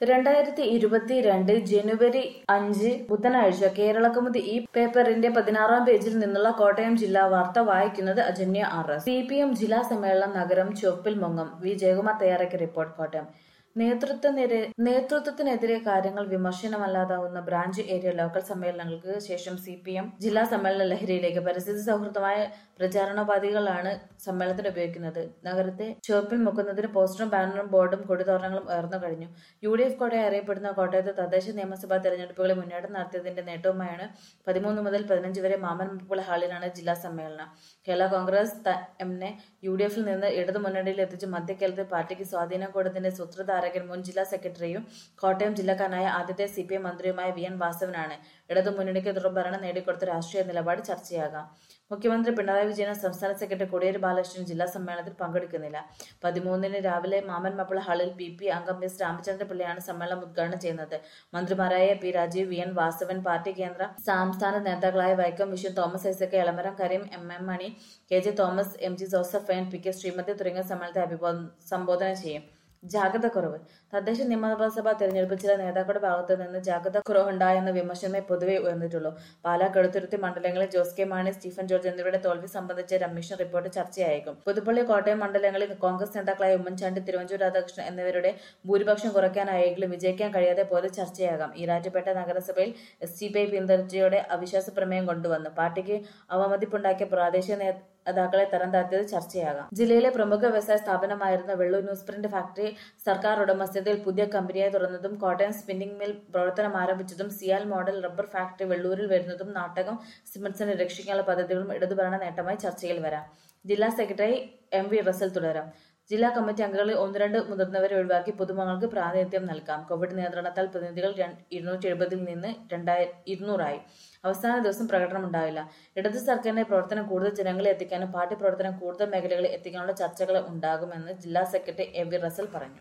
രണ്ടായിരത്തി ഇരുപത്തിരണ്ട് ജനുവരി അഞ്ച് ബുധനാഴ്ച കേരളകൗമുദി ഈ പേപ്പറിന്റെ പതിനാറാം പേജിൽ നിന്നുള്ള കോട്ടയം ജില്ലാ വാർത്ത വായിക്കുന്നത് Ajanya R S C P M ജില്ലാ സമ്മേളനം നഗരം ചുവപ്പിൽ മുങ്ങം വി ജയകുമാർ തയ്യാറാക്കിയ റിപ്പോർട്ട് കോട്ടയം നേതൃത്വത്തിനെതിരെ നേതൃത്വത്തിനെതിരെ കാര്യങ്ങൾ വിമർശനമല്ലാതാവുന്ന ബ്രാഞ്ച് ഏരിയ ലോക്കൽ സമ്മേളനങ്ങൾക്ക് ശേഷം സി പി എം ജില്ലാ സമ്മേളന ലഹരിയിലേക്ക് പരിസ്ഥിതി സൗഹൃദമായ പ്രചാരണോപാധികളാണ് സമ്മേളനത്തിന് ഉപയോഗിക്കുന്നത് നഗരത്തെ ചുവപ്പിൽ മുക്കുന്നതിന് പോസ്റ്ററും ബാനറും ബോർഡും കൊടിതോരണങ്ങളും ഉയർന്നു കഴിഞ്ഞു യു ഡി എഫ് കോട്ടയെ അറിയപ്പെടുന്ന കോട്ടയത്ത് തദ്ദേശ നിയമസഭാ തെരഞ്ഞെടുപ്പുകളിൽ മുന്നേറ്റം നടത്തിയതിന്റെ നേട്ടവുമായാണ് പതിമൂന്ന് മുതൽ പതിനഞ്ച് വരെ മാമൻ മുപ്പുള്ള ഹാളിലാണ് ജില്ലാ സമ്മേളനം കേരള കോൺഗ്രസ് ത- എമ്മിനെ യു ഡി എഫിൽ നിന്ന് ഇടതു മുന്നണിയിൽ എത്തിച്ച് മധ്യകേരളത്തിൽ പാർട്ടിക്ക് സ്വാധീനം കൊടുത്തതിന്റെ സൂത്രധാരകൻ മുൻ ജില്ലാ സെക്രട്ടറിയും കോട്ടയം ജില്ലക്കാരനായ ആദ്യത്തെ സി പി എം മന്ത്രിയുമായ വി എൻ വാസവനാണ് ഇടതു മുന്നണിക്ക് തുടർ ഭരണം നേടിക്കൊടുത്ത രാഷ്ട്രീയ നിലപാട് ചർച്ചയാകാം മുഖ്യമന്ത്രി പിണറായി വിജയനും സംസ്ഥാന സെക്രട്ടറി കോടിയേരി ബാലകൃഷ്ണൻ ജില്ലാ സമ്മേളനത്തിൽ പങ്കെടുക്കുന്നില്ല പതിമൂന്നിന് രാവിലെ മാമൻ മപ്പിള ഹാളിൽ പി പി അംഗം എസ് രാമചന്ദ്ര പിള്ളയാണ് സമ്മേളനം ഉദ്ഘാടനം ചെയ്യുന്നത് മന്ത്രിമാരായ P Rajeev V N Vasavan party കേന്ദ്ര സംസ്ഥാന നേതാക്കളായ Vaikom Viswan Thomas Isaac Elamaram Kareem M M Mani K J Thomas M G Joseph N P K Sreemathi തുടങ്ങിയ സമ്മേളനത്തെ അഭിബോ സംബോധന ചെയ്യും ജാഗ്രത കുറവ് തദ്ദേശ നിയമസഭാ തെരഞ്ഞെടുപ്പിൽ ചില നേതാക്കളുടെ ഭാഗത്തു നിന്ന് ജാഗ്രത കുറവുണ്ടായെന്ന വിമർശനമേ പൊതുവെ ഉയർന്നിട്ടുള്ളൂ പാലാ കടുത്തുരുത്തി മണ്ഡലങ്ങളിൽ ജോസ് കെ മാണി സ്റ്റീഫൻ ജോർജ് എന്നിവരുടെ തോൽവി സംബന്ധിച്ച കമ്മീഷൻ റിപ്പോർട്ട് ചർച്ചയായേക്കും പുതുപ്പള്ളി കോട്ടയം മണ്ഡലങ്ങളിൽ കോൺഗ്രസ് നേതാക്കളായ ഉമ്മൻചാണ്ടി തിരുവഞ്ചൂർ രാധാകൃഷ്ണൻ എന്നിവരുടെ ഭൂരിപക്ഷം കുറയ്ക്കാനായെങ്കിലും വിജയിക്കാൻ കഴിയാതെ പോയത് ചർച്ചയാകാം ഈരാറ്റുപേട്ട നഗരസഭയിൽ എസ് ടി പി ഐ പിന്തുണയോടെ അവിശ്വാസ പ്രമേയം കൊണ്ടുവന്നു പാർട്ടിക്ക് അവമതിപ്പുണ്ടാക്കിയ പ്രാദേശിക നേ നേതാക്കളെ തരം താഴ്ത്തിയത് ചർച്ചയാകാം ജില്ലയിലെ പ്രമുഖ വ്യവസായ സ്ഥാപനമായിരുന്ന വെള്ളൂർ ന്യൂസ് പ്രിന്റ് ഫാക്ടറി സർക്കാർ ഉടമസ്ഥതയിൽ പുതിയ കമ്പനിയായി തുറന്നതും കോട്ടയം സ്പിന്നിംഗ് മിൽ പ്രവർത്തനം ആരംഭിച്ചതും സിയാൽ മോഡൽ റബ്ബർ ഫാക്ടറി വെള്ളൂരിൽ വരുന്നതും നാട്ടകം സിമന്റ്സിനെ രക്ഷിക്കാനുള്ള പദ്ധതികളും ഇടതുഭരണ നേട്ടമായി ചർച്ചയിൽ വരാം ജില്ലാ സെക്രട്ടറി എം വി റസൽ തുടരാം ജില്ലാ കമ്മിറ്റി അംഗങ്ങളിൽ ഒന്ന് രണ്ട് മുതിർന്നവരെ ഒഴിവാക്കി പൊതുമക്കൾക്ക് പ്രാതിനിധ്യം നൽകാം കോവിഡ് നിയന്ത്രണത്താൽ പ്രതിനിധികൾ ഇരുന്നൂറ്റി എഴുപതിൽ നിന്ന് രണ്ടായി ഇരുന്നൂറായി അവസാന ദിവസം പ്രകടനം ഉണ്ടാവില്ല ഇടത് സർക്കാരിന്റെ പ്രവർത്തനം കൂടുതൽ ജനങ്ങളെ എത്തിക്കാനും പാർട്ടി പ്രവർത്തനം കൂടുതൽ മേഖലകളിൽ എത്തിക്കാനുള്ള ചർച്ചകൾ ഉണ്ടാകുമെന്ന് ജില്ലാ സെക്രട്ടറി എ വി റസൽ പറഞ്ഞു